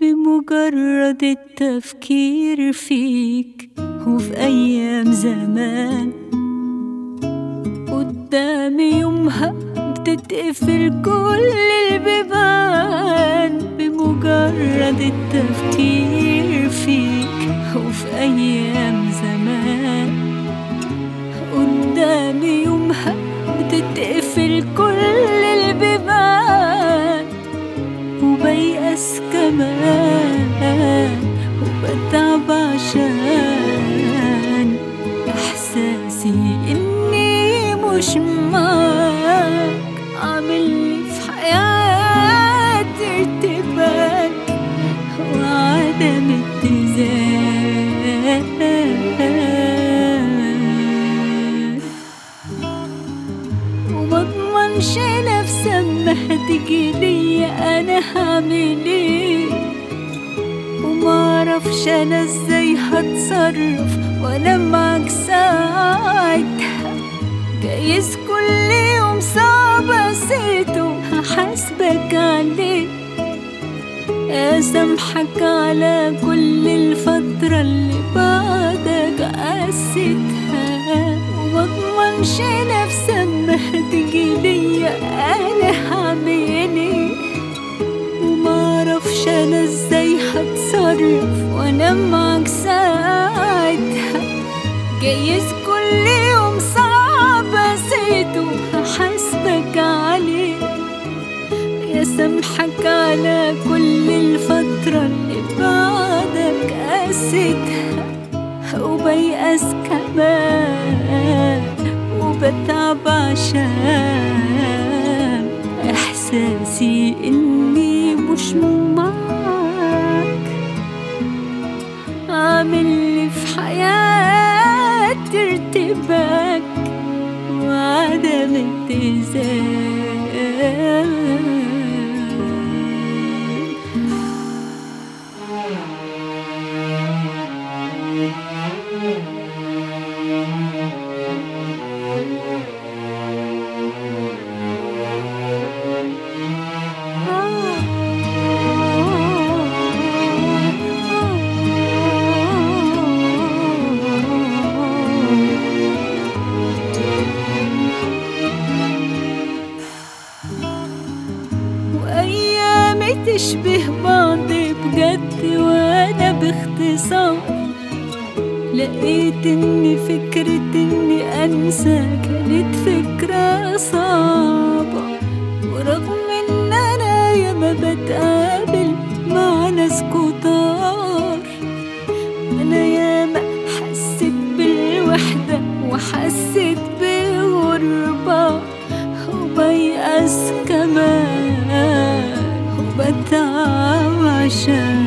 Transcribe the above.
بمجرد التفكير فيك وفي أيام زمان قدامي يومها بتتقفل كل البيبان بمجرد التفكير فيك وفي أيام زمان قدامي يومها بتتقفل كل البيبان وبيأس كمان وبتعب عشان إحساسي إني مش معاك عامل لي في حياتي ارتباك وعدم اتزان ومضمنش نفسي اما هتجي ليا انا هعمل ايه ومعرفش انا ازاي هتصرف وانا معاك ساعتها جايز كل يوم صعب اسيته هحاسبك عليه اسامحك على كل الفترة اللي بعدك قسيتها ومضمنش نفسي اما هتجي ليا انا هعمل ايه ومعرفش انا ازاي هتصرف وانا معاك ساعتها جايز كل يوم صعب اسيته هحاسبك عليه يا سامحك على كل الفترة اللي بعدك قسيتها وبيأس كمان وبتعب عشان إحساسي إني مش معاك عامل لي في حياتي ارتباك وعدم اتزان وأيامي تشبه بعض بجد وأنا باختصار لقيت إن فكرة إني أنسى كانت فكرة صعبة ورغم إن أنا ياما بتقابل مع ناس كتار أنا ياما حسيت بالوحدة وحسيت بغربة وبيأس كمان وبتعب عشان